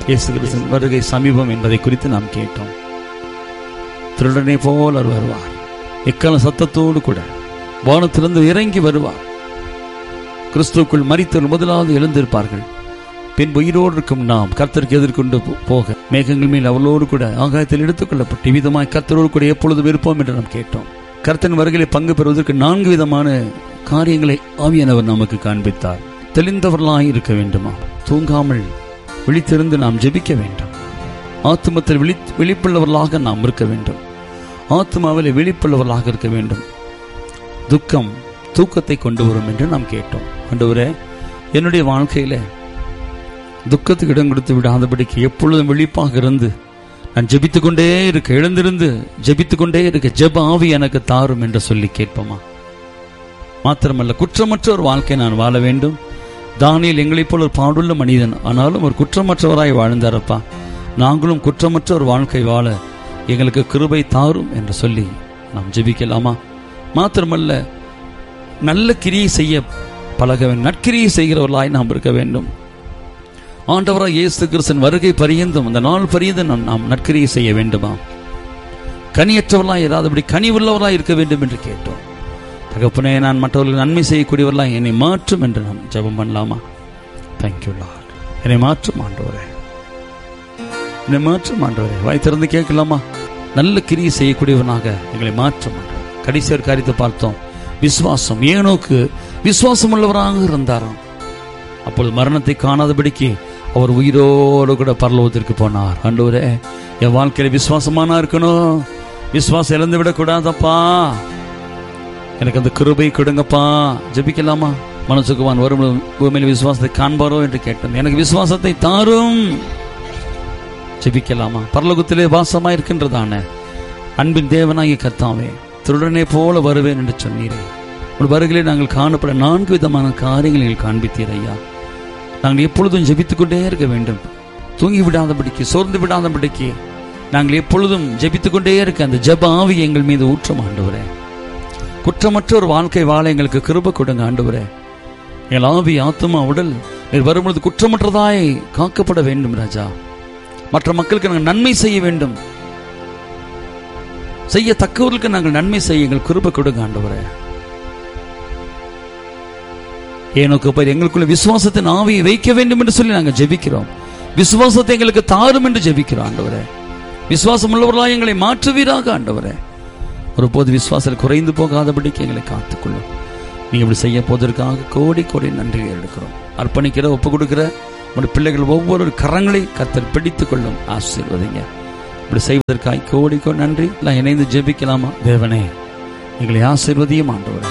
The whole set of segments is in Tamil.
இயேசு கிறிஸ்துவின் வருகை சமீபம் என்பதை குறித்து நாம் கேட்டோம் திருடனை போல் அவர் வருவார் எக்கால சத்தத்தோடு கூட வானத்திலிருந்து இறங்கி வருவார் கிறிஸ்துவுக்குள் மரித்தவர் முதலாவது எழுந்திருப்பார்கள் பின் உயிரோடு இருக்கும் நாம் கர்த்தருக்கு எதிர்கொண்டு போ- போக மேகங்கள் மேல் அவளோடு கூட ஆகாயத்தில் எடுத்துக் கொள்ளப்பட்டு விதமாய் கர்த்தரோடு கூட எப்பொழுதும் இருப்போம் என்று நாம் கேட்டோம் கர்த்தன் வருகையிலே பங்கு பெறுவதற்கு நான்கு விதமான காரியங்களை ஆவியானவர் நமக்கு காண்பித்தார் தெளிந்தவர்களாய் இருக்க வேண்டுமா தூங்காமல் விழித்திருந்து நாம் ஜெபிக்க வேண்டும் ஆத்துமத்தில் விழி விழிப்புள்ளவர்களாக நாம் இருக்க வேண்டும் ஆத்மாவில் விழிப்புள்ளவர்களாக இருக்க வேண்டும் துக்கம் தூக்கத்தை கொண்டு வரும் என்று நாம் கேட்டோம் ஆண்டவரே என்னுடைய வாழ்க்கையில துக்கத்துக்கு இடம் கொடுத்து விடாதபடிக்கு எப்பொழுதும் விழிப்பாக இருந்து நான் ஜெபித்துக் கொண்டே இருக்க எழுந்திருந்து ஜெபித்துக் கொண்டே இருக்க ஜெப ஆவி எனக்கு தாரும் என்று சொல்லி கேட்போமா மாத்திரமல்ல குற்றமற்ற ஒரு வாழ்க்கை நான் வாழ வேண்டும் தானியல் எங்களைப் போல ஒரு பாடுள்ள மனிதன் ஆனாலும் ஒரு குற்றமற்றவராய் வாழ்ந்தாரப்பா நாங்களும் குற்றமற்ற ஒரு வாழ்க்கை வாழ எங்களுக்கு கிருபை தாரும் என்று சொல்லி நாம் ஜெபிக்கலாமா மாத்திரமல்ல நல்ல கிரியை செய்ய பழக வேண்டும் நற்கிரியை செய்கிறவர்களாய் நாம் இருக்க வேண்டும் ஆண்டவராய் இயேசு கிறிஸ்தன் வருகை பரியந்தும் அந்த நாள் பரியந்தும் நாம் நாம் நற்கிரியை செய்ய வேண்டுமா கனியற்றவர்களாய் இராதபடி கனி உள்ளவர்களாய் இருக்க வேண்டும் என்று கேட்டோம் தகப்பனே நான் மற்றவர்களுக்கு நன்மை செய்யக்கூடியவர்களாய் என்னை மாற்றும் என்று நாம் ஜெபம் பண்ணலாமா தேங்க்யூ லார்ட் என்னை மாற்றும் ஆண்டவரே என்னை மாற்றும் ஆண்டவரே வாய் திறந்து கேட்கலாமா நல்ல கிரியை செய்யக்கூடியவனாக எங்களை மாற்றும் ஆண்டவரே கடைசி ஒரு காரியத்தை பார்த்தோம் விசுவாசம் ஏனோக்கு விசுவாசம் உள்ளவராக இருந்தாராம் அப்பொழுது மரணத்தை காணாதபடிக்கு அவர் உயிரோடு கூட பரலோகத்திற்கு போனார் ஆண்டவரே என் வாழ்க்கையில விசுவாசமானா இருக்கணும் விசுவாசம் இழந்து விடக்கூடாதப்பா எனக்கு அந்த கிருபை கொடுங்கப்பா ஜெபிக்கலாமா மனசுக்குவான் வரும் பூமியில் விசுவாசத்தை காண்பாரோ என்று கேட்டோம் எனக்கு விசுவாசத்தை தாரும் ஜெபிக்கலாமா பரலோகத்திலே வாசமா இருக்கின்றதான அன்பின் தேவனாகிய கர்த்தாவே திருடனை போல வருவேன் என்று சொன்னீரே உன் வருகையிலே நாங்கள் காணப்பட நான்கு விதமான காரியங்களை நீங்கள் காண்பித்தீர் ஐயா நாங்கள் எப்பொழுதும் ஜெபித்துக் கொண்டே இருக்க வேண்டும் தூங்கி விடாதபடிக்கு சோர்ந்து விடாதபடிக்கு நாங்கள் எப்பொழுதும் ஜெபித்துக் கொண்டே இருக்க அந்த ஜெப ஆவி எங்கள் மீது ஊற்றம் ஆண்டவரே குற்றமற்ற ஒரு வாழ்க்கை வாழ எங்களுக்கு கிருப கொடுங்க ஆண்டவரே எங்கள் ஆவி ஆத்மா உடல் நீர் வரும்பொழுது குற்றமற்றதாய் காக்கப்பட வேண்டும் ராஜா மற்ற மக்களுக்கு நாங்கள் நன்மை செய்ய வேண்டும் செய்ய தக்கவர்களுக்கு நாங்கள் நன்மை செய்ய எங்கள் கிருப கொடுங்க ஆண்டவரே ஏனோக்கு போய் எங்களுக்குள்ள விசுவாசத்தின் ஆவியை வைக்க வேண்டும் என்று சொல்லி நாங்கள் ஜெபிக்கிறோம் விசுவாசத்தை எங்களுக்கு தாரும் என்று ஜெபிக்கிறோம் ஆண்டவரே விசுவாசம் உள்ளவர்களாக எங்களை மாற்றுவீராக ஆண்டவரே ஒருபோது விசுவாசத்தில் குறைந்து போகாதபடிக்கு எங்களை காத்துக்கொள்ளும் நீங்க இப்படி செய்ய போவதற்காக கோடி கோடி நன்றி எடுக்கிறோம் அர்ப்பணிக்கிற ஒப்பு கொடுக்கிற உங்களுடைய பிள்ளைகள் ஒவ்வொரு கரங்களை கத்தர் பிடித்துக் கொள்ளும் ஆசீர்வதிங்க இப்படி செய்வதற்காக கோடி கோடி நன்றி எல்லாம் இணைந்து ஜெபிக்கலாமா தேவனே எங்களை ஆசீர்வதியும் ஆண்டவரே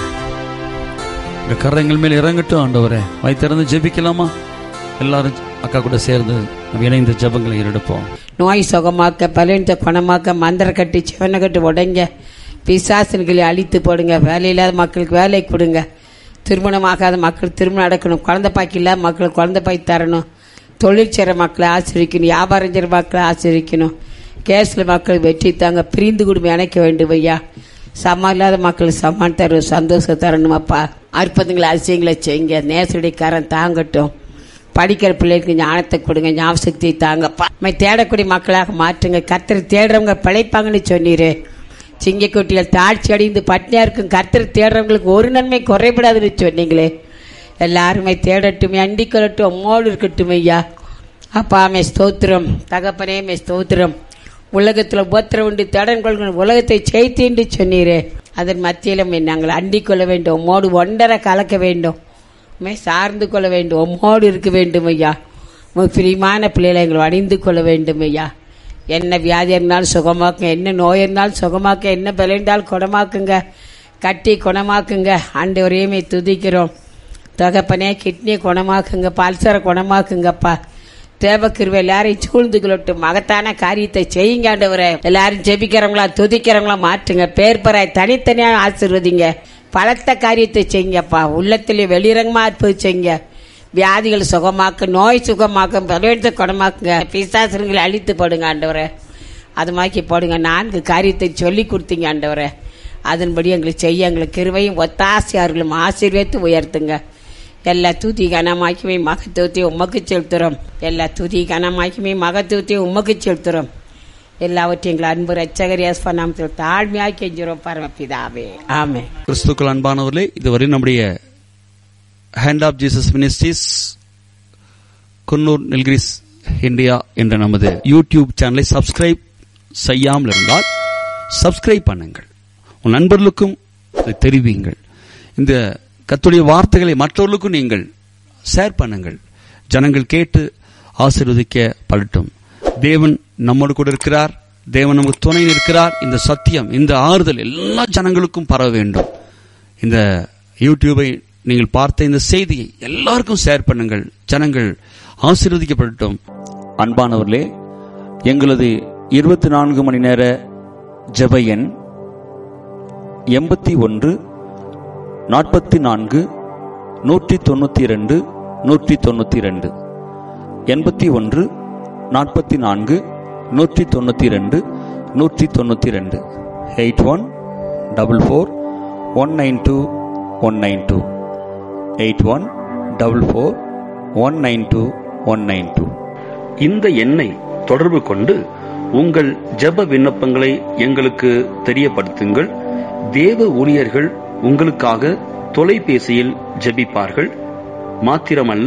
உங்க கரங்கள் மேல் இறங்கட்டும் ஆண்டவரே வாய் திறந்து ஜெபிக்கலாமா எல்லாரும் அக்கா கூட சேர்ந்து நம்ம இணைந்து ஜெபங்களை எடுப்போம் நோய் சுகமாக்க பலவீனத்தை குணமாக்க மந்திர கட்டி சிவனை கட்டி உடைங்க பிசாசன்களை அழித்து போடுங்க வேலை இல்லாத மக்களுக்கு வேலை கொடுங்க திருமணமாகாத மக்கள் திருமணம் நடக்கணும் குழந்தை பாக்கி இல்லாத மக்களுக்கு குழந்தை பாய் தரணும் தொழில் செய்கிற மக்களை ஆசிரிக்கணும் வியாபாரம் செய்கிற மக்களை ஆசிரிக்கணும் கேஸில் மக்கள் வெற்றி தாங்க பிரிந்து குடும்பம் இணைக்க வேண்டும் ஐயா சமம் இல்லாத மக்களுக்கு சமான் தரும் சந்தோஷம் தரணும் அப்பா அற்புதங்களை அதிசயங்களை செய்யுங்க நேசருடைய கரம் தாங்கட்டும் படிக்கிற பிள்ளைகளுக்கு ஞானத்தை கொடுங்க ஞாபக சக்தியை தாங்கப்பா நம்ம தேடக்கூடிய மக்களாக மாற்றுங்க கர்த்தர் தேடுறவங்க பிழைப்பாங்கன்னு சொன்னீரு சிங்கக்குட்டிகள் தாழ்ச்சி அடைந்து பட்னியா இருக்கும் கர்த்தர் தேடுறவங்களுக்கு ஒரு நன்மை குறைபடாதுன்னு சொன்னீங்களே எல்லாருமே தேடட்டும் அண்டிக் கொள்ளட்டும் அம்மோடு இருக்கட்டும் ஐயா அப்பா மே ஸ்தோத்திரம் தகப்பனே மே ஸ்தோத்திரம் உலகத்தில் உபத்திரம் உண்டு தேடன் கொள்கிற உலகத்தை செய்தீண்டு சொன்னீரே அதன் மத்தியிலும் நாங்கள் அண்டிக் கொள்ள வேண்டும் உம்மோடு ஒன்றரை கலக்க வேண்டும் உண்மை சார்ந்து கொள்ள வேண்டும் உம்மோடு இருக்க வேண்டும் ஐயா உங்க பிரியமான பிள்ளைகளை எங்களை அணிந்து கொள்ள வேண்டும் ஐயா என்ன வியாதி இருந்தாலும் சுகமாக்குங்க என்ன நோய் இருந்தாலும் சுகமாக்க என்ன பலம் இருந்தாலும் குணமாக்குங்க கட்டி குணமாக்குங்க ஆண்டவரையுமே துதிக்கிறோம் தகப்பனே கிட்னியை குணமாக்குங்க பல்சரை குணமாக்குங்கப்பா தேவக்கிருவை எல்லாரையும் சூழ்ந்து கொள்ளட்டும் மகத்தான காரியத்தை செய்யுங்க ஆண்டவரே எல்லாரும் ஜெபிக்கிறவங்களா துதிக்கிறவங்களா மாற்றுங்க பேர் பராய் தனித்தனியாக ஆசீர்வதிங்க பலத்த காரியத்தை செய்யுங்கப்பா உள்ளத்திலே வெளிரங்கமா அற்புதம் செய்யுங்க வியாதிகள் சுகமாக்க நோய் சுகமாக்க பலவீனத்தை குணமாக்குங்க பிசாசுங்களை அழித்து போடுங்க ஆண்டவரே அது மாக்கி போடுங்க நான்கு காரியத்தை சொல்லி கொடுத்தீங்க ஆண்டவரே அதன்படி எங்களுக்கு செய்ய எங்களுக்கு கிருவையும் ஒத்தாசையார்களும் ஆசீர்வதித்து உயர்த்துங்க எல்லா துதி கனமாக்கியுமே மகத்துவத்தையும் உமக்கு செலுத்துறோம் எல்லா துதி கனமாக்கியுமே மகத்துவத்தையும் உமக்கு செலுத்துறோம் எல்லாவற்றையும் எங்கள் அன்பு ரச்சகர் எஸ்பா நாமத்தில் தாழ்மையாக கெஞ்சுறோம் பரமபிதாவே ஆமே கிறிஸ்துக்கள் அன்பானவர்களே இதுவரை நம்முடைய hand of Jesus ministries Coonoor Nilgiris India என்ற நமது யூடியூப் சேனலை சப்ஸ்கிரைப் செய்யாமல் இருந்தால் சப்ஸ்கிரைப் பண்ணுங்கள் உன் நண்பர்களுக்கும் இதை தெரிவியுங்கள் இந்த கத்துடைய வார்த்தைகளை மற்றவர்களுக்கும் நீங்கள் ஷேர் பண்ணுங்கள் ஜனங்கள் கேட்டு ஆசீர்வதிக்க படட்டும் தேவன் நம்மோடு கூட இருக்கிறார் தேவன் நமக்கு துணை இருக்கிறார் இந்த சத்தியம் இந்த ஆறுதல் எல்லா ஜனங்களுக்கும் பரவ வேண்டும் இந்த யூடியூபை நீங்கள் பார்த்த இந்த செய்தியை எல்லாருக்கும் ஷேர் பண்ணுங்கள் ஜனங்கள் ஆசீர்வதிக்கப்படட்டும் அன்பானவர்களே எங்களது இருபத்தி நான்கு மணி நேர ஜெப எண் எண்பத்தி ஒன்று நாற்பத்தி நான்கு நூற்றி தொண்ணூற்றி இரண்டு நூற்றி தொண்ணூற்றி ரெண்டு எண்பத்தி ஒன்று நாற்பத்தி நான்கு நூற்றி தொண்ணூற்றி ரெண்டு நூற்றி தொண்ணூற்றி ரெண்டு eight one double four one nine two one nine two eight one double four one nine two one nine two இந்த எண்ணை தொடர்பு கொண்டு உங்கள் ஜெப விண்ணப்பங்களை எங்களுக்கு தெரியப்படுத்துங்கள் தேவ ஊழியர்கள் உங்களுக்காக தொலைபேசியில் ஜெபிப்பார்கள் மாத்திரமல்ல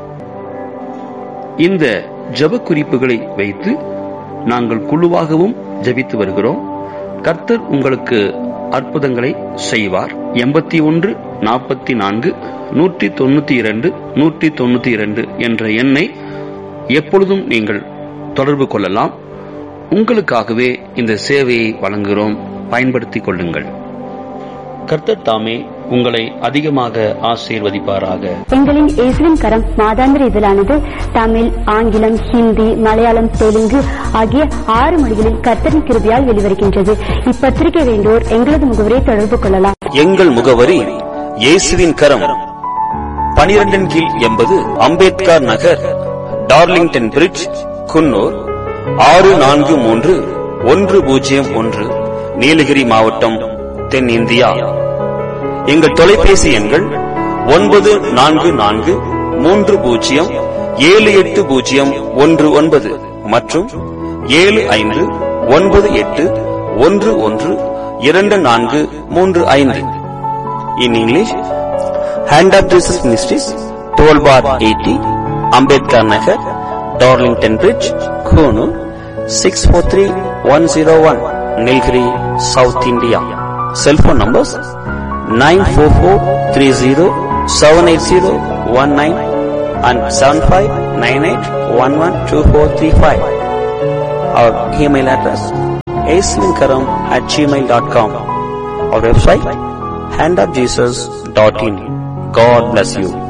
இந்த ஜெப குறிப்புகளை வைத்து நாங்கள் குழுவாகவும் ஜெபித்து வருகிறோம் கர்த்தர் உங்களுக்கு அற்புதங்களை செய்வார் எண்பத்தி ஒன்று நாற்பத்தி நான்கு நூற்றி தொண்ணூத்தி இரண்டு நூற்றி தொண்ணூத்தி இரண்டு என்ற எண்ணை எப்பொழுதும் நீங்கள் தொடர்பு கொள்ளலாம் உங்களுக்காகவே இந்த சேவையை வழங்குகிறோம் பயன்படுத்திக் கொள்ளுங்கள் கர்த்தர் தாமே உங்களை அதிகமாக ஆசீர்வதிப்பாராக எங்களின் இயேசுவின் கரம் மாதாந்திர இதழானது தமிழ் ஆங்கிலம் ஹிந்தி மலையாளம் தெலுங்கு ஆகிய ஆறு மொழிகளில் கர்த்தரின் கிருபியால் வெளிவருகின்றது இப்பத்திரிகை வேண்டோர் எங்களது முகவரை தொடர்பு கொள்ளலாம் எங்கள் முகவரி இயேசுவின் கரம் பனிரெண்டின் கீழ் எண்பது அம்பேத்கர் நகர் டார்லிங்டன் பிரிட்ஜ் குன்னூர் ஆறு நான்கு மூன்று ஒன்று பூஜ்ஜியம் ஒன்று நீலகிரி மாவட்டம் தென் இந்தியா எங்கள் தொலைபேசி எண்கள் ஒன்பது நான்கு நான்கு மூன்று பூஜ்ஜியம் ஏழு எட்டு பூஜ்ஜியம் ஒன்று ஒன்பது மற்றும் ஏழு ஐந்து ஒன்பது எட்டு ஒன்று ஒன்று இரண்டு நான்கு மூன்று ஐந்து in English hand of Jesus ministries twelve four eighty Ambedkar Nagar Darlington bridge Coonoor six four three one zero one Nilgiri south India cellphone numbers nine four four three zero seven eight zero one nine and seven five nine eight one one two four three five our email address ஏஸ்லிங்கரம் at gmail dot com our website handofjesus.in. God bless you.